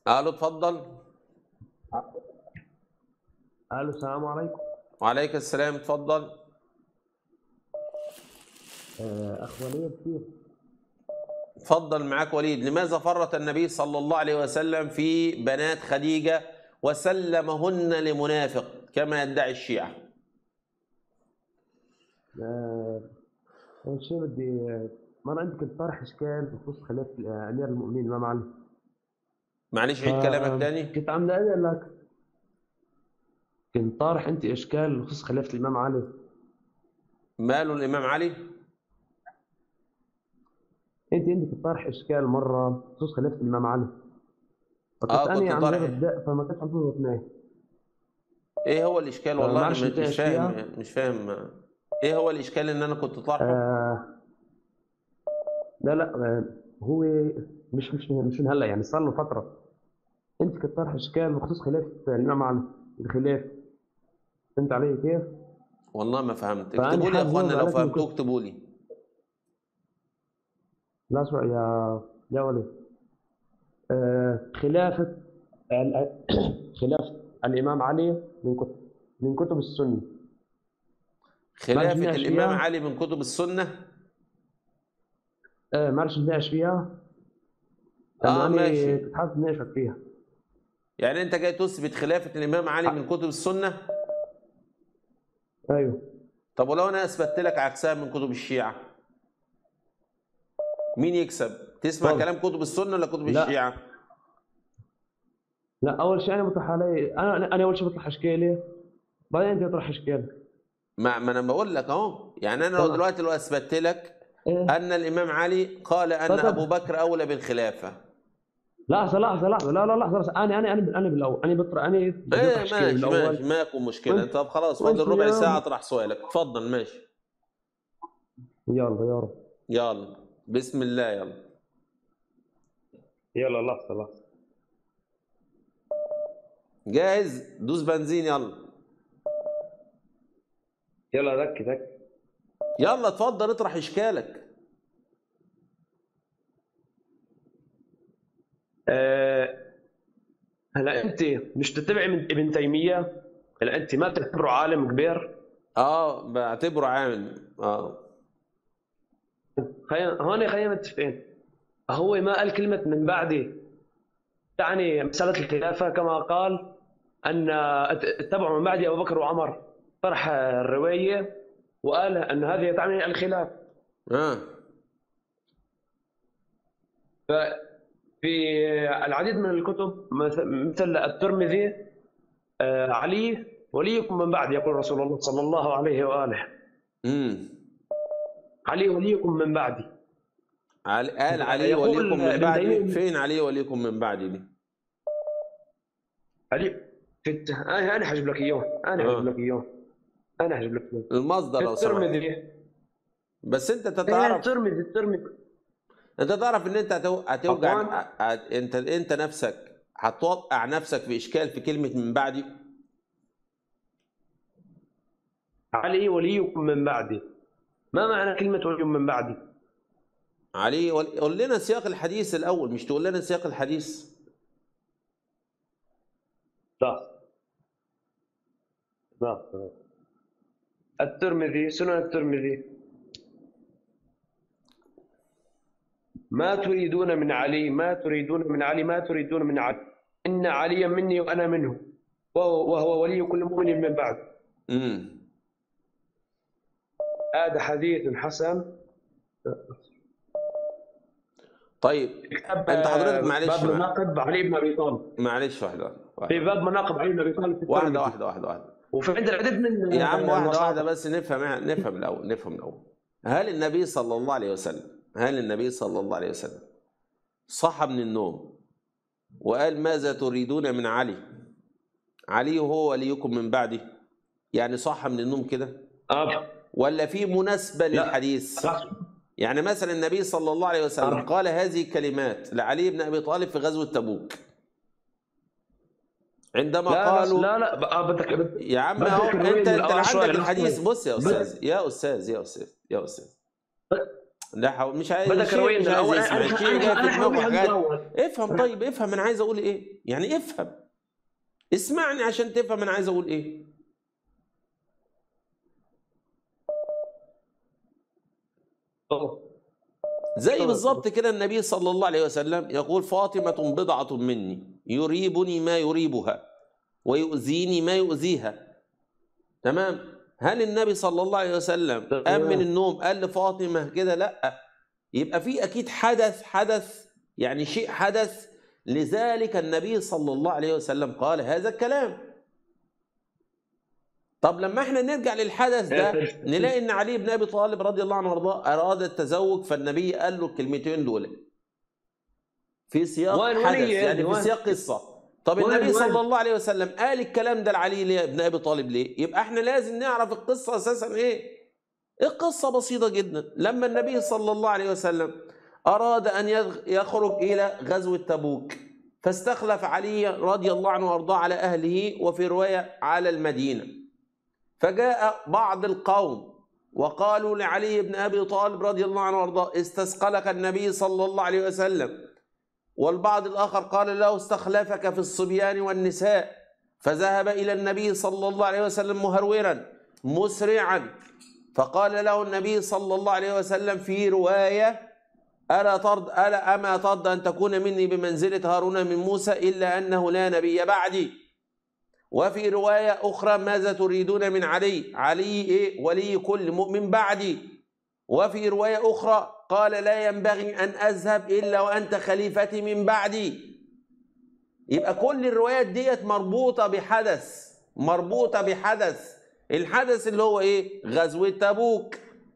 الو اتفضل الو السلام عليكم وعليك السلام اتفضل آه، اخ وليد كيف اتفضل معاك وليد لماذا فرط النبي صلى الله عليه وسلم في بنات خديجة وسلمهن لمنافق كما يدعي الشيعة آه، اول شيء بدي ما انا عندي كنت طرح اشكال بخصوص خلافه آه، امير المؤمنين الامام علي معلش عيد آه، كلامك تاني كنت عم اقول لك كنت طارح انت اشكال بخصوص خلافه الامام علي ماله الإمام علي انت عندك طرح اشكال مره بخصوص خلافه الامام علي فكنت آه، انا كنت عم طارح. ببدا فما كنتش عم تظبط معي ايه هو الإشكال آه، والله أنا معلش مش نتناقش مش فاهم فيها. مش فاهم ايه هو الإشكال إن أنا كنت طرحه آه لا لا آه هو مش مش مش من هلا يعني صار له فتره انت كنت طرح اشكال بخصوص خلافه الامام علي الخلاف فهمت علي كيف؟ والله ما فهمت فأنا اكتبوا لي يا حابب اخوانا لو أقول لك إن فهمتوه كنت- اكتبوا لي لا اسمع يا يا ولد آه خلافه ال- خلافه الامام علي من كتب من كتب السنه خلافة نتناقش الإمام فيها؟ علي من كتب السنة آه معلش نتناقش فيها آه، لأنه أنا ماشي. كنت حابب نتناقش فيها يعني أنت جاي تثبت خلافة الإمام علي من كتب السنة ايوه طب ولو أنا أثبتت لك عكسها من كتب الشيعة مين يكسب تسمع طب. كلام كتب السنة ولا كتب لا. الشيعة لا اول شيء انا بطرح علي انا انا اول شيء بطرح اشكالي بعدين انت تطرح اشكالك ما, ما أنا بقول لك أهو يعني أنا لو طبعا. دلوقتي لو أثبتت لك إيه؟ أن الإمام علي قال أن طبعا. أبو بكر أولى بالخلافة لحظه لحظه لحظه لا لا لحظه لحظه انا انا انا انا بالاول انا بطرح انا بدي ايه اطرح اشكالي ماشي بالاول ماشي ما يكون مشكلة وأنت- طب خلاص وأنت فاضل ربع يا- ساعة اطرح سؤالك اتفضل ماشي يلا يا رب يلا بسم الله يلا يلا لحظه لحظه جاهز دوس بنزين يلا يلا ذكي ذكي يلا اتفضل اطرح اشكالك أه هلا انت مش تتبع من ابن تيميه هلا انت ما تعتبره عالم كبير اه بعتبره عامل اه خلينا هون خلينا متفقين هو ما قال كلمه من بعدي تعني مساله الخلافه كما قال ان اتبعوا من بعدي ابو بكر وعمر طرح الروايه وقال ان هذه تعني الخلاف اه في العديد من الكتب مث- مثل الترمذي آه، علي وليكم من بعد يقول رسول الله صلى الله عليه واله امم علي وليكم من بعدي علي قال علي يقول وليكم من ابن بعدي تيمية- فين علي وليكم من بعدي دي علي في الت... انا انا حجيب لك اياه انا آه. حجيب لك اياه انا حجيب لك اياه المصدر لو سمحت الترمذي بس انت إيه، تتعرف الترمذي الترمذي انت تعرف ان انت هتو- هتوجع أخوان. هت- انت انت نفسك هتوقع نفسك في اشكال في كلمه من بعدي علي وليكم من بعدي ما معنى كلمة ولي من بعدي؟ علي ول- قول لنا سياق الحديث الاول مش تقول لنا سياق الحديث لا لا لا. الترمذي سنن الترمذي ما تريدون من علي ما تريدون من علي ما تريدون من علي إن عليا مني وأنا منه وهو وهو ولي كل مؤمن من بعد امم هذا حديث حسن طيب كتاب أنت حضرتك معلش باب مع- مناقب علي بن ابي طالب معلش واحده في واحده باب مناقب علي بن ابي طالب في واحده الترمذي. واحده واحده, واحدة. وفي عند العديد من يا عم واحده المصادر. واحده بس نفهم نفهم الاول نفهم الاول هل النبي صلى الله عليه وسلم هل النبي صلى الله عليه وسلم صحى من النوم وقال ماذا تريدون من علي علي هو وليكم من بعدي يعني صحى من النوم كده آه. ولا في مناسبة للحديث يعني مثلا النبي صلى الله عليه وسلم آه. قال هذه الكلمات لعلي بن أبي طالب في غزوة تبوك عندما لا قالوا لا لا لا آه، بدك بدك- يا عم بدك اهو الرواية انت من انت الأول عندك شوي، الحديث لحظة. بص يا استاذ يا استاذ يا استاذ يا استاذ لا حول مش عايز بدك الشيء روينا مش عايز الاول يسمع انا الشيء جاي في انا دماغه حاول حاجات الاول افهم طيب افهم انا عايز اقول ايه يعني افهم اسمعني عشان تفهم انا عايز اقول ايه أوه. زي اتفضل. بالظبط كده النبي صلى الله عليه وسلم يقول فاطمة بضعة مني يريبني ما يريبها ويؤذيني ما يؤذيها تمام هل النبي صلى الله عليه وسلم تمام. قام من النوم قال لفاطمة كده لا يبقى في أكيد حدث حدث يعني شيء حدث لذلك النبي صلى الله عليه وسلم قال هذا الكلام طب لما احنا نرجع للحدث ده نلاقي ان علي بن ابي طالب رضي الله عنه وارضاه اراد التزوج فالنبي قال له الكلمتين دول في سياق وين- وين حدث هي يعني هذه؟ في وين؟ سياق قصه طب وين- النبي وين؟ صلى الله عليه وسلم قال الكلام ده لعلي ليه- بن ابي طالب ليه يبقى احنا لازم نعرف القصه اساسا ايه القصه بسيطه جدا لما النبي صلى الله عليه وسلم اراد ان يغ- يخرج الى غزوه تبوك فاستخلف علي رضي الله عنه وارضاه على اهله وفي روايه على المدينه فجاء بعض القوم وقالوا لعلي بن ابي طالب رضي الله عنه وارضاه استثقلك النبي صلى الله عليه وسلم والبعض الاخر قال له استخلفك في الصبيان والنساء فذهب الى النبي صلى الله عليه وسلم مهرورا مسرعا فقال له النبي صلى الله عليه وسلم في روايه الا ترضى الا اما ترضى ان تكون مني بمنزله هارون من موسى الا انه لا نبي بعدي وفي رواية أخرى ماذا تريدون من علي علي إيه ولي كل مؤمن بعدي وفي رواية أخرى قال لا ينبغي أن أذهب إلا وأنت خليفتي من بعدي يبقى كل الروايات ديت مربوطة بحدث مربوطة بحدث الحدث اللي هو إيه غزوة تبوك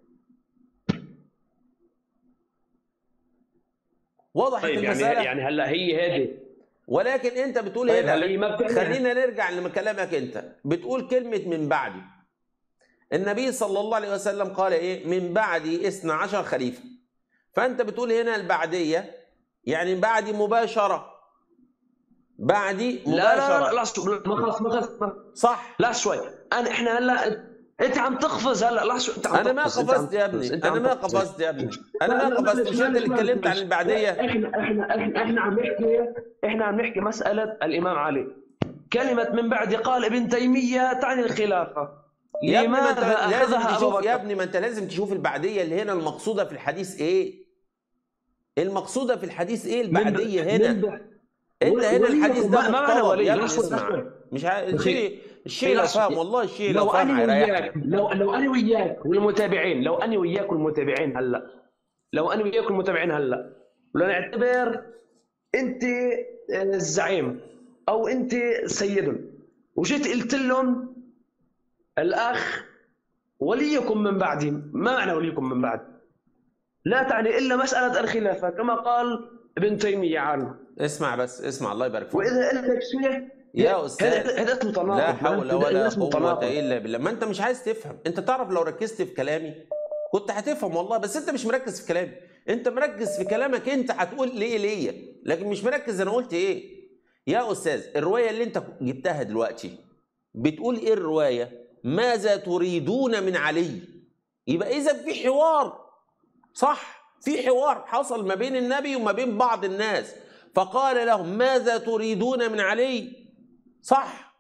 وضحت طيب يعني المسألة يعني هلا هي هذه ولكن انت بتقول طيب هنا هلا هي ما بتعني خلينا نرجع لكلامك انت بتقول كلمة من بعدي النبي صلى الله عليه وسلم قال ايه من بعدي اثنى عشر خليفة فانت بتقول هنا البعدية يعني بعدي مباشرة بعدي لا لا مباشرة لا لا شو- ما خلص ما خلص ما- صح لا شوي انا احنا هلا انت عم تقفز هلا لا شو انت عم انا ما تقفز، أنت عم قفزت يا تقفز، ابني أنت انا عم ما تقفز. قفزت يا ابني انا ما لا، لا، قفزت معلش، مش انت اللي معلش، اتكلمت عن معلش. البعدية احنا احنا احنا احنا عم نحكي احنا عم نحكي مساله الامام علي كلمه من بعد قال ابن تيميه تعني الخلافه يا ابني ما انت لماذا لازم اخذها ابو تشوف بكر يا ابني ما انت لازم تشوف البعدية اللي هنا المقصودة في الحديث ايه المقصودة في الحديث ايه البعدية هنا من بعد- انت هنا ولي الحديث ما- ده ما معنى مفترض ولي؟ يا ابني لحظة، اسمع لحظة. مش ع... أخي. الشيء الشيء لو لحظة. فاهم والله الشيء لو لو فاهم انا هيريحك وياك لو لو انا وياك والمتابعين لو انا وياك والمتابعين هلا لو انا وياك والمتابعين هلا ولنعتبر انت الزعيم او انت سيدهم وجيت قلت لهم الاخ وليكم من بعدي ما معنى وليكم من بعد لا تعني الا مساله الخلافه كما قال ابن تيميه عنه اسمع بس اسمع الله يبارك فيك واذا قلت لك شيء يا استاذ هذا هذا اسمه تناقض لا حول هذا ولا اسمه قوة تناقض. الا بالله ما انت مش عايز تفهم انت تعرف لو ركزت في كلامي كنت هتفهم والله بس انت مش مركز في كلامي انت مركز في كلامك انت هتقول ليه ليا لكن مش مركز انا قلت ايه يا استاذ الرواية اللي انت جبتها دلوقتي بتقول ايه الرواية ماذا تريدون من علي يبقى اذا في حوار صح في حوار حصل ما بين النبي وما بين بعض الناس فقال لهم ماذا تريدون من علي صح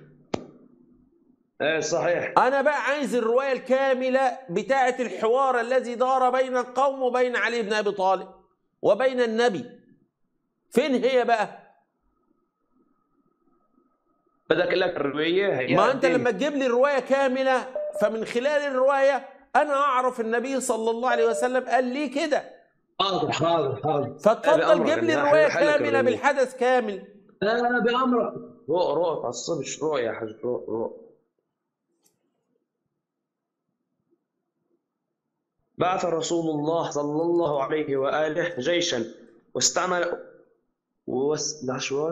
ايه صحيح انا بقى عايز الروايه الكامله بتاعه الحوار الذي دار بين القوم وبين علي بن ابي طالب وبين النبي فين هي بقى بدك لك الروايه هي ما انت الدين. لما تجيب لي الروايه كامله فمن خلال الروايه انا اعرف النبي صلى الله عليه وسلم قال لي كده حاضر حاضر حاضر فاتفضل بأمرك جيب لي إن الروايه أحل لك كامله الرواية. بالحدث كامل لا بامرك روق روق تعصبش روق يا حاج روق روق بعث رسول الله صلى الله عليه واله جيشا واستعمل وس... لا شو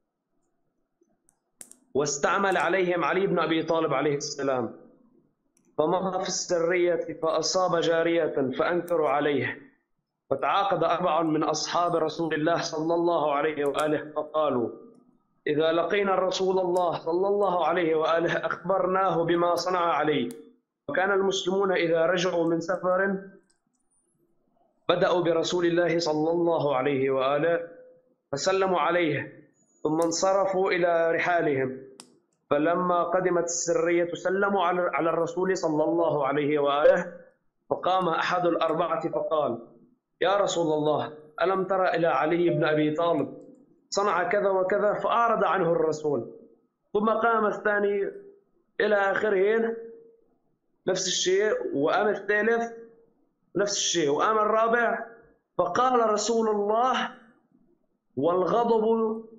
واستعمل عليهم علي بن ابي طالب عليه السلام فمضى في السريه فاصاب جاريه فانكروا عليه وتعاقد أربع من أصحاب رسول الله صلى الله عليه وآله فقالوا إذا لقينا رسول الله صلى الله عليه وآله أخبرناه بما صنع عليه وكان المسلمون إذا رجعوا من سفر بدأوا برسول الله صلى الله عليه وآله فسلموا عليه ثم انصرفوا إلى رحالهم فلما قدمت السرية سلموا على على الرسول صلى الله عليه وآله فقام أحد الأربعة فقال يا رسول الله ألم تر إلى علي بن أبي طالب صنع كذا وكذا فأعرض عنه الرسول ثم قام الثاني إلى آخره نفس الشيء وقام الثالث نفس الشيء وقام الرابع فقال رسول الله والغضب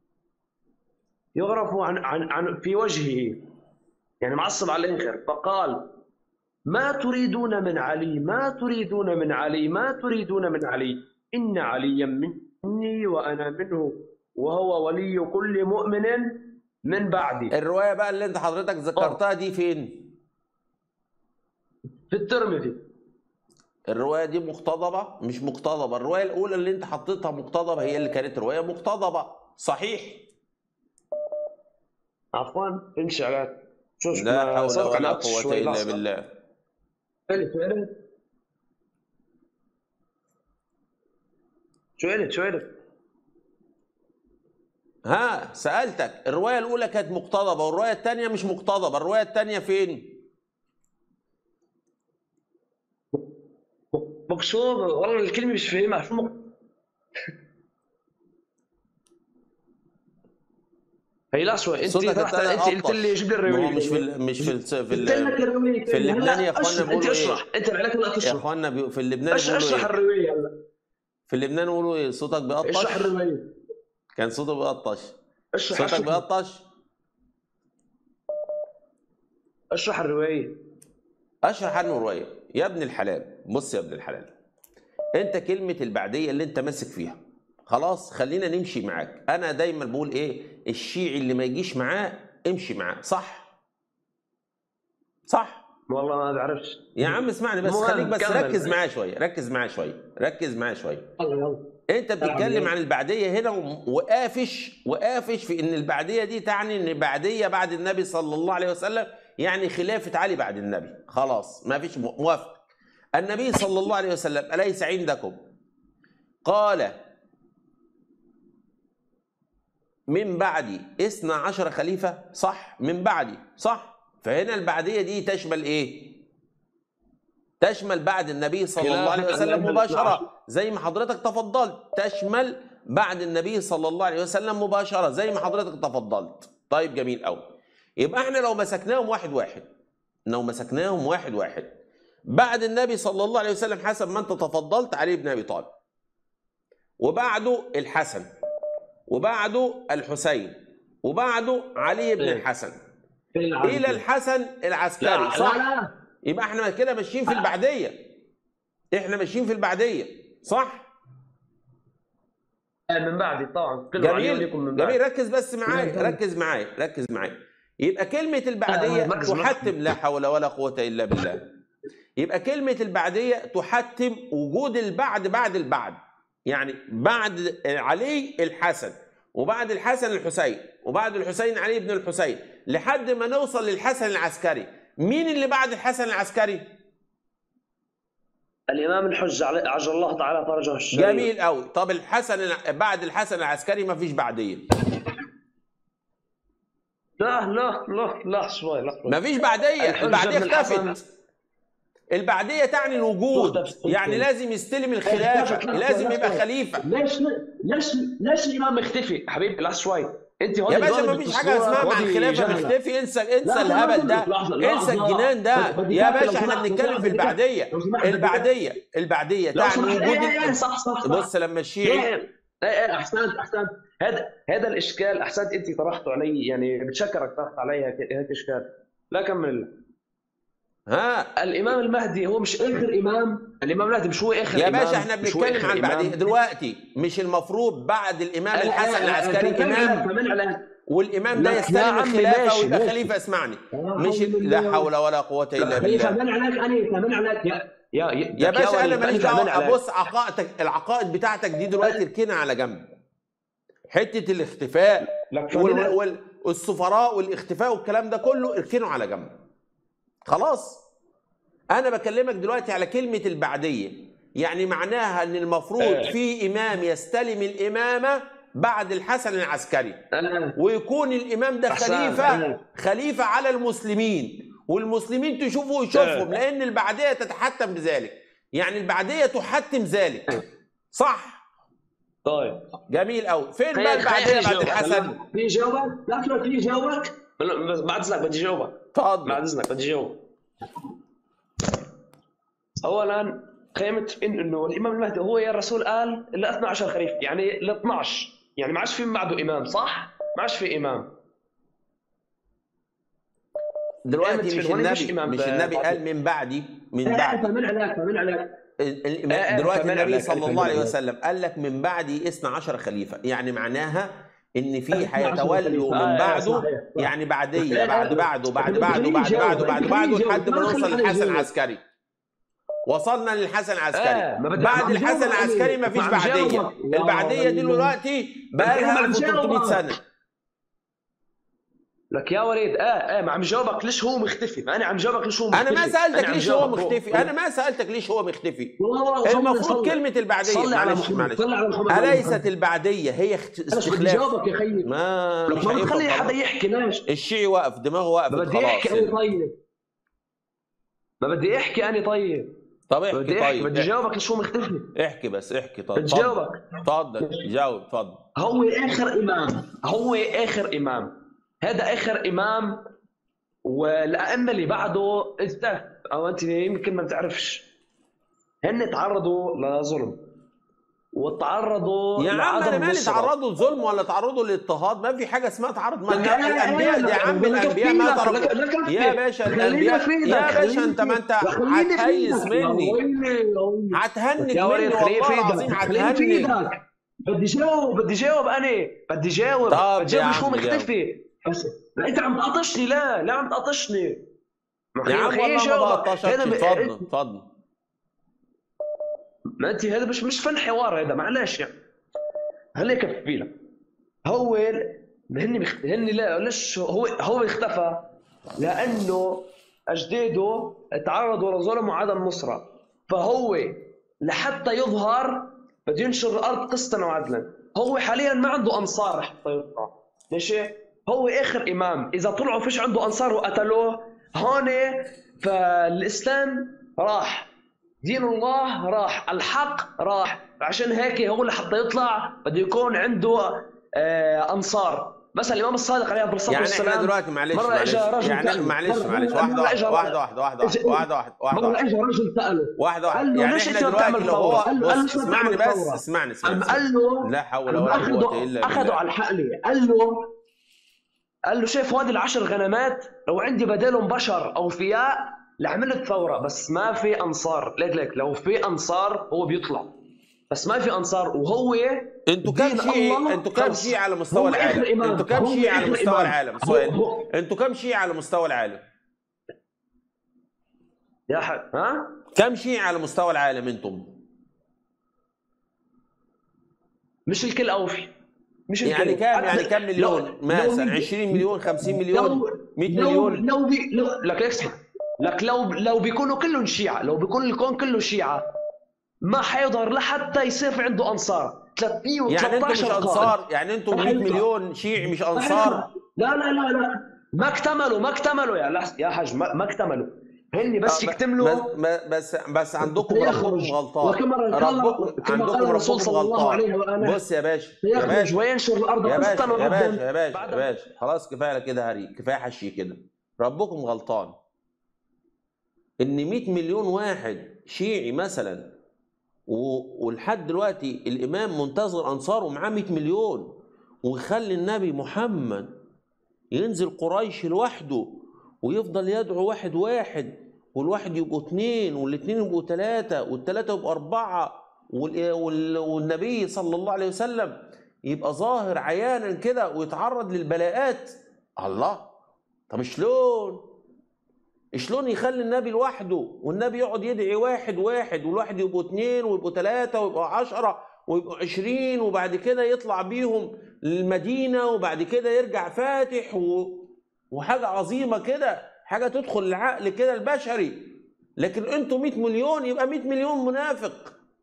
يغرف عن, عن, عن في وجهه يعني معصب على الانخر فقال ما تريدون من علي ما تريدون من علي ما تريدون من علي إن عليا مني وأنا منه وهو ولي كل مؤمن من بعدي الروايه بقى اللي انت حضرتك ذكرتها دي فين في الترمذي الروايه دي مقتضبه مش مقتضبه الروايه الاولى اللي انت حطيتها مقتضبه هي اللي كانت روايه مقتضبه صحيح عفوا امشي عليك شوف لا ما حول سبق ولا ناقش قوه شوي الا لحظة. بالله فعلا فعلا شو قلت شو قلت ها سالتك الروايه الاولى كانت مقتضبه والروايه الثانيه مش مقتضبه الروايه الثانيه فين مقصود والله الكلمة مش فاهمها شو مق... هي لا شوي انت صوتك رحت ابتدى انت قلت يقطش. لي جيب لي ما هو الرواية مش في ال- مش في ال- في قلت لك ال- الرواية في اللبنان يا اخوانا اشرح انت بيقولوا اشرح ايه انت عليك هلا يا تشرح اخوانا بيقولوا- في اللبنان أش- اشرح بيقولوا ايه الرواية هلا في اللبنان بيقولوا ايه صوتك اشرح بيقطش الرواية كان صوته بيقطش اشرح صوتك اشرح بيقطش اشرح الرواية اشرح عنه روايه يا ابن الحلال بص يا ابن الحلال انت كلمه البعديه اللي انت ماسك فيها خلاص خلينا نمشي معاك انا دايما بقول ايه الشيعي اللي ما يجيش معاه امشي معاه صح صح والله ما بعرفش يا عم اسمعني بس المهم، خليك بس كمل. ركز معايا شويه ركز معايا شويه ركز معايا شويه يلا يلا انت بتتكلم عن البعديه هنا و- وقافش وقافش في ان البعديه دي تعني ان بعديه بعد النبي صلى الله عليه وسلم يعني خلافه علي بعد النبي خلاص ما فيش مو- موافق النبي صلى الله عليه وسلم اليس عندكم قال من بعدي اثنا عشر خليفه صح من بعدي صح فهنا البعديه دي تشمل ايه تشمل بعد النبي صلى الله عليه خلافة وسلم النبي مباشره زي ما حضرتك تفضلت تشمل بعد النبي صلى الله عليه وسلم مباشره زي ما حضرتك تفضلت طيب جميل قوي يبقى احنا لو مسكناهم واحد واحد لو مسكناهم واحد واحد بعد النبي صلى الله عليه وسلم حسب ما انت تفضلت علي بن ابي طالب وبعده الحسن وبعده الحسين وبعده علي بن إيه. الحسن فين الى العبد؟ الحسن العسكري لا صح لا لا يبقى احنا كده ماشيين في البعديه احنا ماشيين في البعديه صح من بعدي طبعا كل علي جميل وليكم من بعد جميل ركز بس معايا جميل. ركز معايا ركز معايا يبقى كلمة البعدية آه، مركز تحتم لا حول ولا قوة إلا بالله يبقى كلمة البعدية تحتم وجود البعد بعد البعد يعني بعد علي الحسن وبعد الحسن الحسين وبعد الحسين علي بن الحسين لحد ما نوصل للحسن العسكري مين اللي بعد الحسن العسكري الامام الحج علي- عجل الله تعالى فرجه الشريف جميل قوي طب الحسن الع- بعد الحسن العسكري ما فيش بعديه لا لا لا لا شوي لا شوي ما فيش بعديه الحجة البعديه بن الحسن. اختفت البعديه تعني الوجود اختفت. يعني لازم يستلم الخلافه اختفت. لا، لازم لا، يبقى لا. خليفه ليش ليش ليش الامام مختفي حبيبي لحظه شوي انت هون يا باشا الجانب ما فيش حاجه التصوير اسمها مع هودي الخلافه جهلة. مختفي انسى انسى لا، لا، الهبل ده لحظة، لحظة. انسى الجنان ده بدي يا أحكي لو باشا احنا سمحت، بنتكلم في بدي أحكي. البعديه لو سمحت، بدي البعديه البعديه لو تعني سمحت وجود إيه، إيه، إيه، ال- صح صح صح. بص لما الشيعي ايه ايه ايه احسنت احسنت هذا هذا الاشكال احسنت انت طرحته علي يعني بتشكرك طرحت علي هيك هيك اشكال لا كمل ها الامام المهدي هو مش اخر امام الامام المهدي مش هو اخر يا امام باشا احنا مش هو بنتكلم آخر عن إمام. البعديه دلوقتي مش المفروض بعد الامام لا، لا، الحسن لا، العسكري كمان امام على- كمان على والامام ده لا، يا يستلم عمي الخلافه ماشي، ويبقى ماشي. خليفه اسمعني لا مش حول لا الله. حول ولا قوه الا خليفه بالله من عليك انا كمان عليك يا يا يا باشا انا وليد، ماليش كمان دعوه عليك. بص عقائدك العقائد بتاعتك دي دلوقتي اركنها على جنب حته الاختفاء لك وال- فمن- وال- والسفراء والاختفاء والكلام ده كله اركنه على جنب خلاص انا بكلمك دلوقتي على كلمه البعديه يعني معناها ان المفروض آه. في امام يستلم الامامه بعد الحسن العسكري آه. ويكون الامام ده أحسن. خليفه آه. خليفه على المسلمين والمسلمين تشوفه ويشوفهم آه. لان البعديه تتحتم بذلك يعني البعديه تحتم ذلك صح طيب جميل قوي فين بقى خليني- البعديه خليني بعد أجاوبك. الحسن في جاوبك لا في في جاوبك بس بعد اذنك بدي جاوبك اتفضل بعد اذنك بدي جاوب اولا خلينا متفقين انه الامام المهدي هو يا الرسول قال ال 12 خليفه يعني ال 12 يعني ما عادش في من بعده امام صح؟ ما عادش في امام دلوقتي إمام مش هون مش النبي إمام مش ب- النبي بعد- قال من بعدي من لا بعد فمن عليك فمن عليك ال- الإمام- آه، آه، دلوقتي فمن النبي عليك صلى الله عليه الفجر. وسلم قال لك من بعدي اثنا عشر خليفة يعني معناها ان في 12 هيتولوا خليفة. من آه، آه، بعده صحيح، صح. يعني بعدية آه، بعد آه. بعده بعد بدي بعده خليه بعد يجاوب، بعده بعد بدي بعده خليه لحد ما يجاوب. نوصل خليه للحسن يجاوب. العسكري وصلنا للحسن آه، العسكري ما بدي- بعد عم الحسن جاوبك العسكري عليه. ما فيش عم بعدية جاوبك. يا البعدية دي وليد. دلوقتي بقى بدي لها عم 1300 جاوبك. سنة لك يا وليد اه اه ما عم جاوبك ليش هو مختفي ما انا عم جاوبك ليش هو مختفي انا ما سالتك عم ليش هو جاوبك. مختفي انا ما سالتك ليش هو مختفي والله صلي- المفروض صلي. كلمة البعدية صلي على معلش محمد معلش صلي على محمد أليست البعدية هي اخت- انا مش بدي استخلاف جاوبك يا خيي ما لك مش ما هينفع بتخلي طبعا. حدا يحكي ليش الشيعي واقف دماغه وقفت ما بدي خلاص احكي انا هنا. طيب ما بدي احكي انا طيب طب ما احكي بدي احكي طيب بدي جاوبك ليش هو مختفي احكي بس احكي طب بدي اتفضل جاوبك اتفضل جاوب اتفضل هو اخر امام هو اخر امام هذا اخر امام والائمه اللي بعده انت او انت يمكن ما بتعرفش هن تعرضوا لظلم وتعرضوا يا عم لعدم انا مالي نصرة. تعرضوا لظلم ولا تعرضوا لاضطهاد ما في حاجه اسمها تعرض ما لك- الانبياء لك- يا عم لك- الانبياء ما لك- تعرضوا لك- لك- يا باشا خليني الانبياء أفيدك، يا باشا خليني انت ما انت خليني هتهيس أفيدك. يا مني ويلي، يا ويلي. هتهنج يا وليد مني خليني والله افيدك العظيم خليني هتهنج افيدك بدي جاوب بدي جاوب انا بدي جاوب طب بدي جاوب يا ليش هو عم جاوب. مختفي بس لا انت عم تقطشني لا لا عم تقطشني ما يا عم خليني والله ما جاوبك. بقطشك هذا ب- اتفضل اتفضل ما انت هذا مش مش فن حوار هذا معلش يعني هليك بحكي لك هو هن مخ... هن لا ليش هو هو اختفى لانه اجداده تعرضوا لظلم وعدم نصره فهو لحتى يظهر بده ينشر الارض قسطا وعدلا هو حاليا ما عنده انصار حتى يطلع ماشي هو اخر امام اذا طلعوا فيش عنده انصار وقتلوه هون فالاسلام راح دين الله راح الحق راح عشان هيك هو لحتى يطلع بده يكون عنده آه انصار مثلا الامام الصادق عليه الصلاه يعني والسلام احنا دلوقتي معلش مرة معلش إجا رجل يعني تاني. معلش مرة- معلش مرة واحده إجا واحده رجل- واحده واحده إجا- واحده واحده واحده مره واحده اجى رجل ساله واحده قال واحده له يعني ليش احنا انت دلوقتي بتعمل لو ثورة؟ هو قال له- قال له بص شو اسمعني بتعمل بس ثورة؟ اسمعني قام اسمعني قال له لا حول قام ولا قوه اخذوا الا اخذوا بالله على الحقلي قال له قال له شايف هذه العشر غنمات لو عندي بدالهم بشر اوفياء لعملت ثوره بس ما في انصار ليك ليك لو في انصار هو بيطلع بس ما في انصار وهو انتوا كام دين شيعي الله انتوا كام خلص. شيعي على مستوى هو آخر العالم إمام. انتوا كام هو شيعي على آخر مستوى إمام. العالم هو- سؤال هو- انتوا كام شيعي على مستوى العالم يا حق ها كام شيعي على مستوى العالم انتم مش الكل اوفي مش الكل يعني كام يعني حتى- كام مليون لو- مثلا لو- 20 مليون 50 مليون لو 100 لو مليون لو بي لو لك اسمع لك لو لو بيكونوا كلهم شيعة لو بيكون الكون كله شيعة ما حيظهر لحتى يصير في عنده انصار 313 يعني انتم مش قائد. انصار يعني انتم 100 أيوة. مليون شيعي مش انصار لا لا لا لا ما اكتملوا ما اكتملوا يا لحظة يا حاج ما, ما اكتملوا هن بس آه، يكتملوا بس بس بس عندكم سيخرج. ربكم غلطان وكما قال ربكم كما قال عندكم الرسول ربكم صلى الله عليه غلطان وآله بص يا باشا يا سيخرج باشا وينشر الارض يا قسطا باشا يا باشا وعدلا يا باشا بعد- يا باشا خلاص كفايه كده هري كفايه حشي كده ربكم غلطان ان 100 مليون واحد شيعي مثلا و- ولحد دلوقتي الامام منتظر انصاره معاه 100 مليون ويخلي النبي محمد ينزل قريش لوحده ويفضل يدعو واحد واحد والواحد يبقوا اتنين والاتنين يبقوا تلاتة والتلاتة يبقوا أربعة وال- وال- والنبي صلى الله عليه وسلم يبقى ظاهر عيانا كده ويتعرض للبلاءات الله طب شلون شلون يخلي النبي لوحده والنبي يقعد يدعي واحد واحد والواحد يبقوا اتنين ويبقوا تلاتة ويبقوا عشرة ويبقوا عشرين وبعد كده يطلع بيهم للمدينة وبعد كده يرجع فاتح و... وحاجة عظيمة كده حاجة تدخل العقل كده البشري لكن انتوا 100 مليون يبقى 100 مليون منافق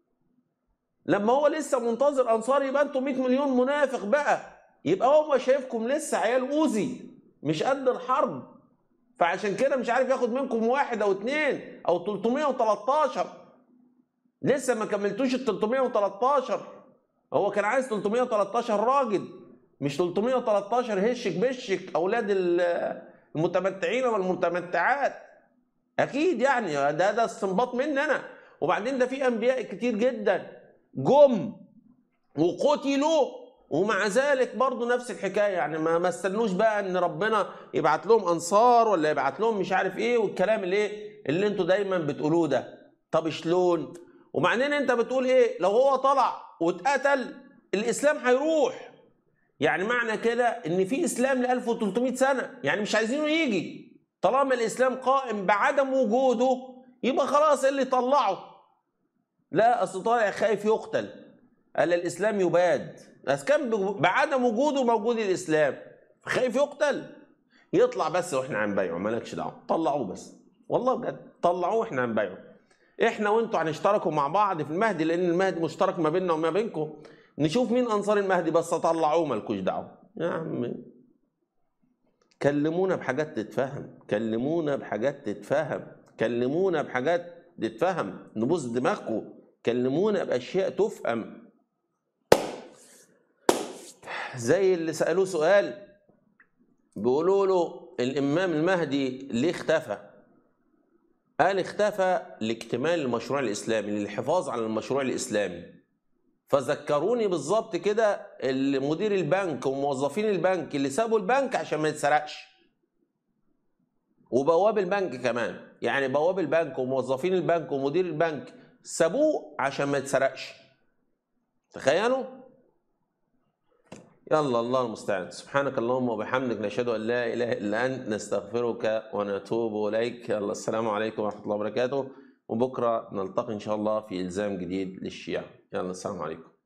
لما هو لسه منتظر انصار يبقى انتوا 100 مليون منافق بقى يبقى هو شايفكم لسه عيال اوزي مش قد الحرب فعشان كده مش عارف ياخد منكم واحد او اتنين او 313 لسه ما كملتوش ال 313 هو كان عايز 313 راجل مش 313 هشك بشك اولاد ال- المتمتعين والمتمتعات اكيد يعني ده ده استنباط مني انا وبعدين ده في انبياء كتير جدا جم وقتلوا ومع ذلك برضه نفس الحكايه يعني ما ما استنوش بقى ان ربنا يبعت لهم انصار ولا يبعت لهم مش عارف ايه والكلام اللي ايه اللي انتوا دايما بتقولوه ده طب شلون وبعدين انت بتقول ايه لو هو طلع واتقتل الاسلام هيروح يعني معنى كده ان في اسلام ل 1300 سنه يعني مش عايزينه يجي طالما الاسلام قائم بعدم وجوده يبقى خلاص إيه اللي طلعه لا اصل طالع خايف يقتل قال الاسلام يباد بس كان ب- بعدم وجوده موجود الاسلام خايف يقتل يطلع بس واحنا هنبايعه مالكش دعوه طلعوه بس والله بجد طلعوه واحنا هنبايعه احنا وانتوا هنشتركوا مع بعض في المهدي لان المهدي مشترك ما بيننا وما بينكم نشوف مين انصار المهدي بس طلعوه مالكوش دعوه يا عم كلمونا بحاجات تتفهم كلمونا بحاجات تتفهم كلمونا بحاجات تتفهم نبوظ دماغكم كلمونا باشياء تفهم زي اللي سالوه سؤال بيقولوا له الامام المهدي ليه اختفى قال اختفى لاكتمال المشروع الاسلامي للحفاظ على المشروع الاسلامي فذكروني بالظبط كده مدير البنك وموظفين البنك اللي سابوا البنك عشان ما يتسرقش وبواب البنك كمان يعني بواب البنك وموظفين البنك ومدير البنك سابوه عشان ما يتسرقش تخيلوا يلا الله المستعان سبحانك اللهم وبحمدك نشهد ان لا اله الا انت نستغفرك ونتوب اليك يلا السلام عليكم ورحمه الله وبركاته وبكره نلتقي ان شاء الله في الزام جديد للشيعه يلا السلام عليكم